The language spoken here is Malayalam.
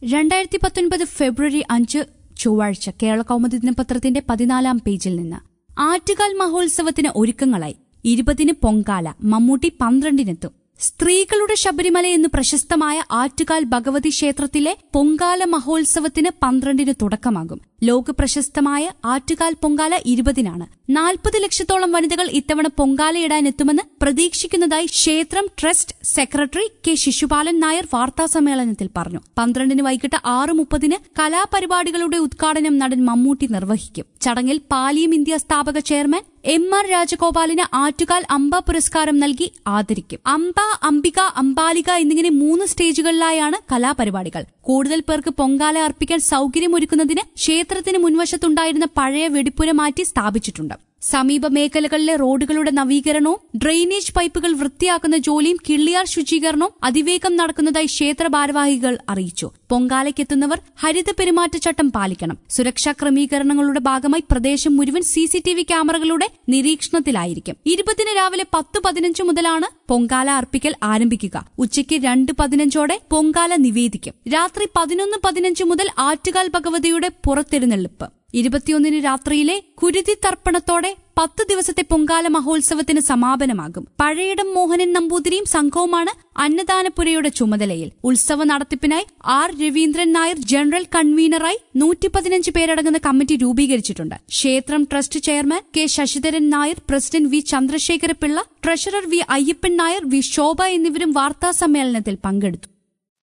രണ്ടായിരത്തി പത്തൊൻപത് ഫെബ്രുവരി അഞ്ച് ചൊവ്വാഴ്ച കേരള കൗമുദി ദിനപത്രത്തിന്റെ പതിനാലാം പേജിൽ നിന്ന് ആറ്റുകാൽ മഹോത്സവത്തിന് ഒരുക്കങ്ങളായി ഇരുപതിന് പൊങ്കാല മമ്മൂട്ടി പന്ത്രണ്ടിനെത്തും സ്ത്രീകളുടെ ശബരിമല എന്ന് പ്രശസ്തമായ ആറ്റുകാൽ ഭഗവതി ക്ഷേത്രത്തിലെ പൊങ്കാല മഹോത്സവത്തിന് പന്ത്രണ്ടിന് തുടക്കമാകും ലോക പ്രശസ്തമായ ആറ്റുകാൽ പൊങ്കാല ഇരുപതിനാണ് നാൽപ്പത് ലക്ഷത്തോളം വനിതകൾ ഇത്തവണ പൊങ്കാലയിടാൻ എത്തുമെന്ന് പ്രതീക്ഷിക്കുന്നതായി ക്ഷേത്രം trust secretary K Sishupalan Nair വാർത്താസമ്മേളനത്തിൽ പറഞ്ഞു പന്ത്രണ്ടിന് വൈകിട്ട് ആറ് മുപ്പതിന് കലാപരിപാടികളുടെ ഉദ്ഘാടനം നടൻ മമ്മൂട്ടി നിർവഹിക്കും ചടങ്ങിൽ പാലിയം ഇന്ത്യ സ്ഥാപക ചെയർമാൻ എം ആർ രാജഗോപാലിന് ആറ്റുകാൽ അമ്പ പുരസ്കാരം നൽകി ആദരിക്കും അമ്പ അംബിക അംബാലിക എന്നിങ്ങനെ മൂന്ന് സ്റ്റേജുകളിലായാണ് കലാപരിപാടികൾ കൂടുതൽ പേർക്ക് പൊങ്കാല അർപ്പിക്കാൻ സൌകര്യമൊരുക്കുന്നതിന് ക്ഷേത്രത്തിന് മുൻവശത്തുണ്ടായിരുന്ന പഴയ വെടിപ്പുര മാറ്റി സ്ഥാപിച്ചിട്ടുണ്ട് സമീപ മേഖലകളിലെ റോഡുകളുടെ നവീകരണവും ഡ്രെയിനേജ് പൈപ്പുകൾ വൃത്തിയാക്കുന്ന ജോലിയും കിള്ളിയാർ ശുചീകരണവും അതിവേഗം നടക്കുന്നതായി ക്ഷേത്ര ഭാരവാഹികൾ അറിയിച്ചു പൊങ്കാലയ്ക്കെത്തുന്നവർ ഹരിത പെരുമാറ്റച്ചട്ടം പാലിക്കണം സുരക്ഷാ ക്രമീകരണങ്ങളുടെ ഭാഗമായി പ്രദേശം മുഴുവൻ സിസിടിവി ക്യാമറകളുടെ നിരീക്ഷണത്തിലായിരിക്കും ഇരുപതിന് രാവിലെ പത്ത് പതിനഞ്ച് മുതലാണ് പൊങ്കാല അർപ്പിക്കൽ ആരംഭിക്കുക ഉച്ചയ്ക്ക് രണ്ട് പതിനഞ്ചോടെ പൊങ്കാല നിവേദിക്കും രാത്രി പതിനൊന്ന് പതിനഞ്ച് മുതൽ ആറ്റുകാൽ ഭഗവതിയുടെ പുറത്തെഴുന്നള്ളിപ്പ് ഇരുപത്തിയൊന്നിന് രാത്രിയിലെ കുരുതി തർപ്പണത്തോടെ പത്ത് ദിവസത്തെ പൊങ്കാല മഹോത്സവത്തിന് സമാപനമാകും പഴയടം മോഹനൻ നമ്പൂതിരിയും സംഘവുമാണ് അന്നദാനപുരയുടെ ചുമതലയിൽ ഉത്സവ നടത്തിപ്പിനായി ആർ രവീന്ദ്രൻ നായർ ജനറൽ കൺവീനറായി നൂറ്റി പതിനഞ്ച് പേരടങ്ങുന്ന കമ്മിറ്റി രൂപീകരിച്ചിട്ടുണ്ട് ക്ഷേത്രം trust chairman K Sasidharan Nair president V Chandrasekhara Pillai treasurer V Ayyappan Nair V Shobha എന്നിവരും വാർത്താസമ്മേളനത്തിൽ പങ്കെടുത്തു